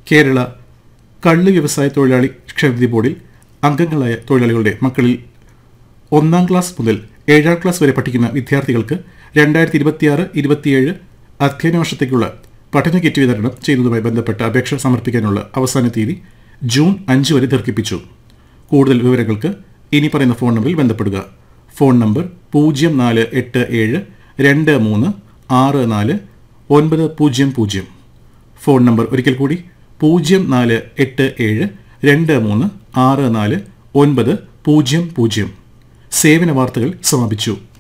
കേരള കള്ള് വ്യവസായ തൊഴിലാളി ക്ഷേമനിധി ബോർഡിൽ അംഗങ്ങളായ തൊഴിലാളികളുടെ മക്കളിൽ ഒന്നാം ക്ലാസ് മുതൽ ഏഴാം ക്ലാസ് വരെ പഠിക്കുന്ന വിദ്യാർത്ഥികൾക്ക് രണ്ടായിരത്തി ഇരുപത്തിയാറ് ഇരുപത്തിയേഴ് അധ്യയന വർഷത്തേക്കുള്ള പഠന കിറ്റ് വിതരണം ചെയ്യുന്നതുമായി ബന്ധപ്പെട്ട അപേക്ഷ സമർപ്പിക്കാനുള്ള അവസാന തീയതി ജൂൺ അഞ്ച് വരെ ദീർഘിപ്പിച്ചു കൂടുതൽ വിവരങ്ങൾക്ക് ഇനി പറയുന്ന ഫോൺ നമ്പറിൽ ബന്ധപ്പെടുക ഫോൺ നമ്പർ പൂജ്യം നാല് എട്ട് ഏഴ് രണ്ട് മൂന്ന് ആറ് നാല് ഒൻപത് പൂജ്യം പൂജ്യം ഫോൺ നമ്പർ ഒരിക്കൽ കൂടി പൂജ്യം നാല് എട്ട് ഏഴ് രണ്ട് മൂന്ന് ആറ് നാല് ഒൻപത് പൂജ്യം പൂജ്യം സേവന വാർത്തകൾ സമാപിച്ചു